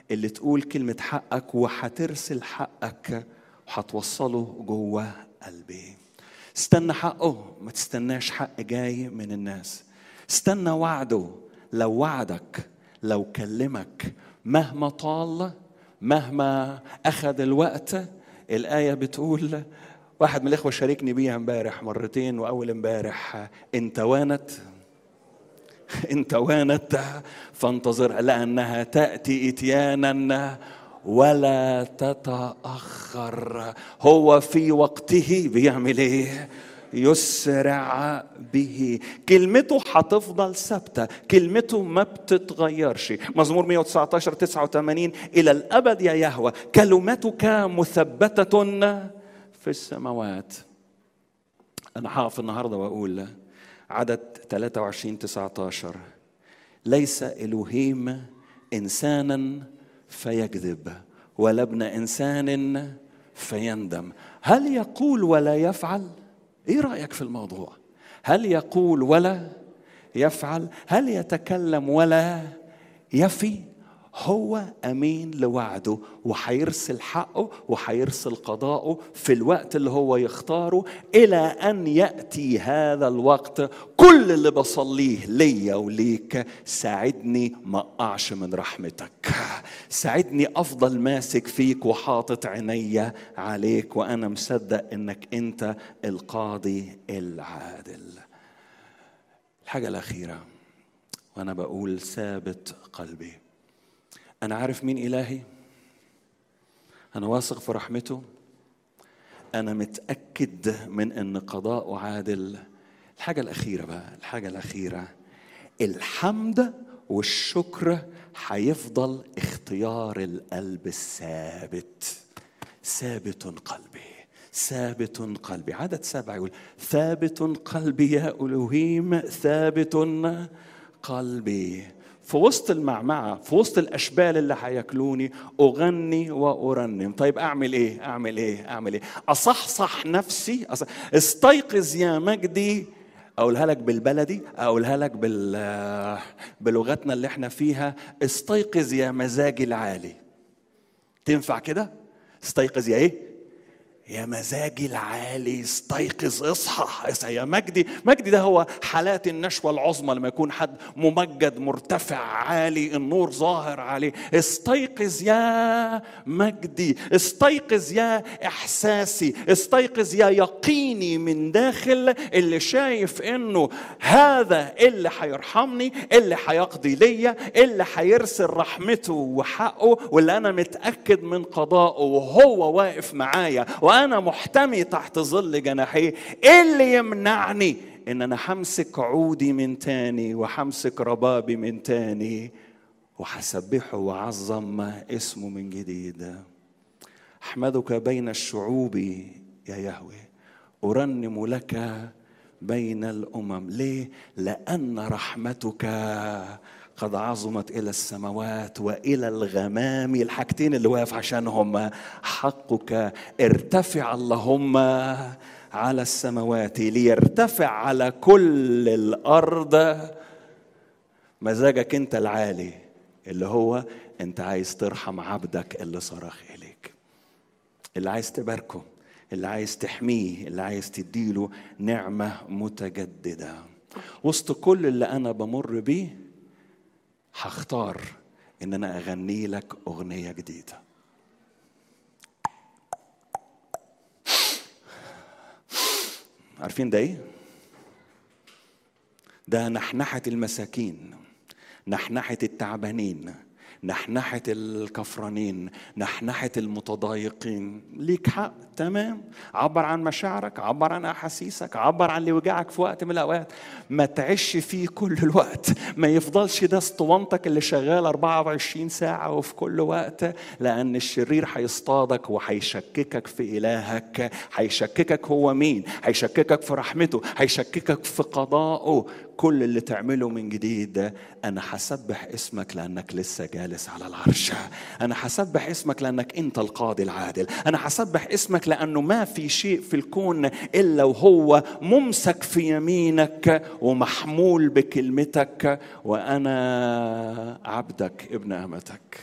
اللي تقول كلمة حقك وهترسل حقك وهتوصله جوه قلبي استنى حقه ما تستناش حق جاي من الناس استنى وعده لو وعدك لو كلمك مهما طال مهما أخذ الوقت الآية بتقول واحد من الإخوة شاركني بيها امبارح مرتين وأول امبارح إن توانت إن توانت فانتظرها لأنها تأتي إتيانا ولا تتأخر هو في وقته بيعمل إيه؟ يسرع به كلمته هتفضل ثابته كلمته ما بتتغيرش مزمور 119 89 الى الابد يا يهوى كلمتك مثبته في السماوات انا هقف النهارده واقول عدد 23 19 ليس الوهيم انسانا فيكذب ولا ابن انسان فيندم هل يقول ولا يفعل ايه رايك في الموضوع هل يقول ولا يفعل هل يتكلم ولا يفي هو امين لوعده وهيرسل حقه وهيرسل قضاءه في الوقت اللي هو يختاره الى ان ياتي هذا الوقت كل اللي بصليه ليا وليك ساعدني ما اقعش من رحمتك ساعدني افضل ماسك فيك وحاطط عينيا عليك وانا مصدق انك انت القاضي العادل الحاجه الاخيره وانا بقول ثابت قلبي أنا عارف مين إلهي أنا واثق في رحمته أنا متأكد من أن قضاءه عادل الحاجة الأخيرة بقى الحاجة الأخيرة الحمد والشكر هيفضل اختيار القلب الثابت ثابت قلبي ثابت قلبي عدد سبعة يقول ثابت قلبي يا ألوهيم ثابت قلبي في وسط المعمعة في وسط الأشبال اللي هياكلوني أغني وأرنم طيب أعمل إيه أعمل إيه أعمل إيه أصحصح نفسي أصح... استيقظ يا مجدي أقولها لك بالبلدي أقولها لك بال... بلغتنا اللي احنا فيها استيقظ يا مزاجي العالي تنفع كده استيقظ يا ايه يا مزاجي العالي استيقظ اصحى اصحى يا مجدي مجدي ده هو حالات النشوة العظمى لما يكون حد ممجد مرتفع عالي النور ظاهر عليه استيقظ يا مجدي استيقظ يا احساسي استيقظ يا يقيني من داخل اللي شايف انه هذا اللي هيرحمني اللي هيقضي ليا اللي هيرسل رحمته وحقه واللي انا متاكد من قضائه وهو واقف معايا وانا محتمي تحت ظل جناحيه ايه اللي يمنعني ان انا همسك عودي من تاني وهمسك ربابي من تاني وهسبحه واعظم اسمه من جديد احمدك بين الشعوب يا يهوه ارنم لك بين الامم ليه لان رحمتك قد عظمت الى السماوات والى الغمام الحاجتين اللي واقف عشانهم حقك ارتفع اللهم على السماوات ليرتفع على كل الارض مزاجك انت العالي اللي هو انت عايز ترحم عبدك اللي صرخ اليك اللي عايز تباركه اللي عايز تحميه اللي عايز تديله نعمه متجدده وسط كل اللي انا بمر بيه هختار ان انا اغني لك اغنيه جديده عارفين ده ايه ده نحنحه المساكين نحنحه التعبانين نحنحة الكفرانين نحنحة المتضايقين ليك حق تمام عبر عن مشاعرك عبر عن أحاسيسك عبر عن اللي وجعك في وقت من الأوقات ما تعيش فيه كل الوقت ما يفضلش ده اسطوانتك اللي شغال 24 ساعة وفي كل وقت لأن الشرير هيصطادك وهيشككك في إلهك هيشككك هو مين هيشككك في رحمته هيشككك في قضائه كل اللي تعمله من جديد انا هسبح اسمك لانك لسه جالس على العرش انا هسبح اسمك لانك انت القاضي العادل انا هسبح اسمك لانه ما في شيء في الكون الا وهو ممسك في يمينك ومحمول بكلمتك وانا عبدك ابن امتك